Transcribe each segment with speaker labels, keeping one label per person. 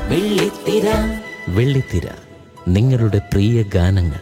Speaker 1: വെള്ളിത്തിര
Speaker 2: വെള്ളിത്തിര നിങ്ങളുടെ പ്രിയ ഗാനങ്ങൾ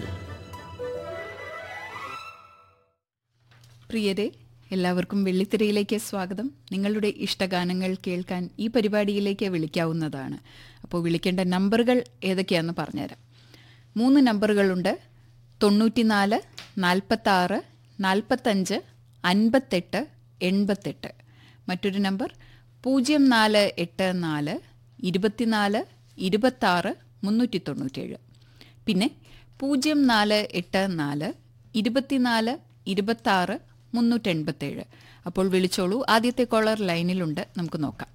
Speaker 3: പ്രിയരെ എല്ലാവർക്കും വെള്ളിത്തിരയിലേക്ക് സ്വാഗതം നിങ്ങളുടെ ഇഷ്ടഗാനങ്ങൾ കേൾക്കാൻ ഈ പരിപാടിയിലേക്ക് വിളിക്കാവുന്നതാണ് അപ്പോൾ വിളിക്കേണ്ട നമ്പറുകൾ ഏതൊക്കെയാണെന്ന് പറഞ്ഞുതരാം മൂന്ന് നമ്പറുകളുണ്ട് തൊണ്ണൂറ്റിനാല് നാൽപ്പത്താറ് നാൽപ്പത്തഞ്ച് അൻപത്തെട്ട് എൺപത്തെട്ട് മറ്റൊരു നമ്പർ പൂജ്യം നാല് എട്ട് നാല് ഇരുപത്തിനാല് ഇരുപത്താറ് മുന്നൂറ്റി തൊണ്ണൂറ്റേഴ് പിന്നെ പൂജ്യം നാല് എട്ട് നാല് ഇരുപത്തിനാല് ഇരുപത്താറ് മുന്നൂറ്റെൺപത്തേഴ് അപ്പോൾ വിളിച്ചോളൂ ആദ്യത്തെ കോളർ ലൈനിലുണ്ട് നമുക്ക് നോക്കാം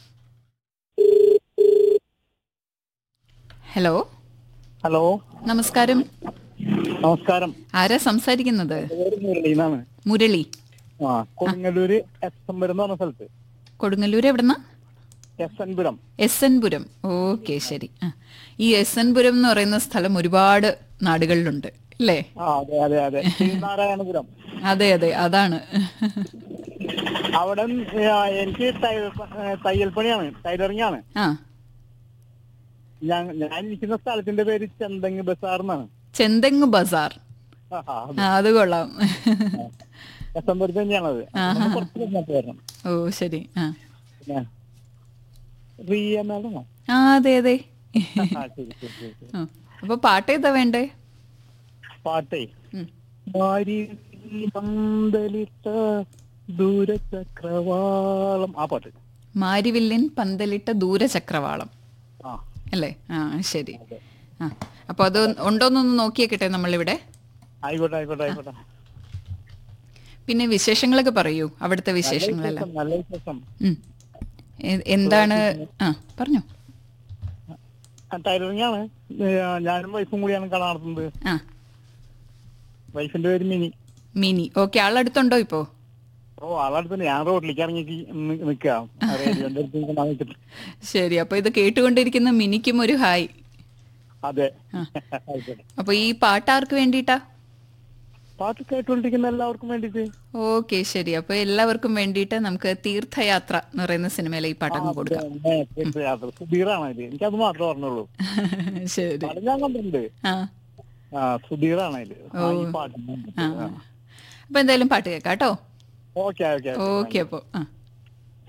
Speaker 3: ഹലോ
Speaker 4: ഹലോ
Speaker 3: നമസ്കാരം
Speaker 4: നമസ്കാരം
Speaker 3: ആരാ സംസാരിക്കുന്നത്
Speaker 4: പേര് മുരളി എന്നാണ്
Speaker 3: മുരളി
Speaker 4: ആ കൊടുങ്ങല്ലൂര് എസ് എൻ പുരം എന്ന് പറഞ്ഞ സ്ഥലത്ത്
Speaker 3: കൊടുങ്ങല്ലൂർ എവിടെന്നാ
Speaker 4: S N Puram
Speaker 3: S N Puram okay ശരി ആ ഈ എസ് എൻ പുരം എന്ന് പറയുന്ന സ്ഥലം ഒരുപാട് നാടുകളിലുണ്ട് അല്ലേ
Speaker 4: ആ അതെ അതെ അതെ ശ്രീനാരായണപുരം
Speaker 3: അതെ അതെ അതാണ്
Speaker 4: അവിടെ ആ, എനിക്ക് ടൈൽ- ഏ, തയ്യൽ പണിയാണ് ടൈലറിംഗ് ആണ്
Speaker 3: ആ
Speaker 4: ഞാൻ ഞാൻ ഇരിക്കുന്ന സ്ഥലത്തിന്റെ പേര് ചെന്തങ്ങ് ബസാർ എന്നാണ്
Speaker 3: ചെന്തെങ്ങ് ബസാർ
Speaker 4: ആ, ആ, അത്
Speaker 3: ആ അത് കൊള്ളാം
Speaker 4: എസ് എൻ പുരത്ത് തന്നെയാണത്
Speaker 3: ആഹാ.
Speaker 4: കുറച്ച് കഴിഞ്ഞിട്ട് വരണം
Speaker 3: ഓ ശരി ആ
Speaker 4: പിന്നെ റിയ മാഡമോ
Speaker 3: ആ അതെ അതെ
Speaker 4: ആ ശരി ശരി ശരി ശരി.
Speaker 3: ആ, അപ്പൊ പാട്ട് ഏതാ വേണ്ടേ
Speaker 4: പാട്ടേ
Speaker 3: ഉം.
Speaker 4: മാരി പന്തലിട്ട ദൂരചക്രവാളം ആ പാട്ട്
Speaker 3: മാരിവില്ലിൻ പന്തലിട്ട ദൂരചക്രവാളം
Speaker 4: ആ
Speaker 3: അല്ലേ ആ ശരി ആ അപ്പൊ അത് ഉണ്ടോന്നൊന്ന് നോക്കിയേക്കട്ടെ നമ്മളിവിടെ
Speaker 4: ആയിക്കോട്ടെ ആയിക്കോട്ടെ ആയിക്കോട്ടെ
Speaker 3: പിന്നെ വിശേഷങ്ങളൊക്കെ പറയൂ അവിടുത്തെ വിശേഷങ്ങളെല്ലാം
Speaker 4: നല്ല വിശേഷം
Speaker 3: ഉം. എ- എന്താണ് ആ പറഞ്ഞോ
Speaker 4: ടൈലറിംഗ് ആണ് ഏ, ഞാനും വൈഫും കൂടിയാണ് കട നടത്തുന്നത്
Speaker 3: ആ
Speaker 4: വൈഫിന്റെ പേര് മിനി
Speaker 3: മിനി ഓക്കെ ആളടുത്തുണ്ടോ ഇപ്പോ
Speaker 4: ഓ ആളടുത്ത് ഞാൻ റോഡിലേക്ക് ഇറങ്ങി നിക്കാം റേഡിയോന്റെ അടുത്ത് നിൽക്കുന്ന വെച്ചിട്ട്
Speaker 3: ശരി അപ്പൊ ഇത് കേട്ടുകൊണ്ടിരിക്കുന്ന മിനിക്കും ഒരു ഹായ്
Speaker 4: അതെ ആയിക്കോട്ടെ
Speaker 3: അപ്പൊ ഈ പാട്ട് ആർക്ക് വേണ്ടിയിട്ടാ
Speaker 4: പാട്ട് കേട്ടുകൊണ്ടിരിക്കുന്ന എല്ലാവർക്കും വേണ്ടിട്ട്
Speaker 3: ഓക്കെ ശരി അപ്പൊ എല്ലാവർക്കും വേണ്ടിയിട്ട് നമുക്ക് തീർത്ഥയാത്ര എന്ന് പറയുന്ന സിനിമയിലെ ഈ പാട്ടങ്ങ് കൊടുക്കാം
Speaker 4: സുധീറാണ് ഇത് എനിക്കത് മാത്രമേ പറഞ്ഞുള്ളൂ
Speaker 3: ശരി
Speaker 4: പാട്ട് ഞാൻ കണ്ടിട്ടുണ്ട്
Speaker 3: ആ
Speaker 4: ആ സുധീറാണ് ഇത് ആ, ഈ പാട്ട്
Speaker 3: ആ അപ്പൊ എന്തായാലും പാട്ട് കേൾക്കാം കേട്ടോ
Speaker 4: ഓക്കെ ഓക്കെ
Speaker 3: ഓക്കെ അപ്പോ ആ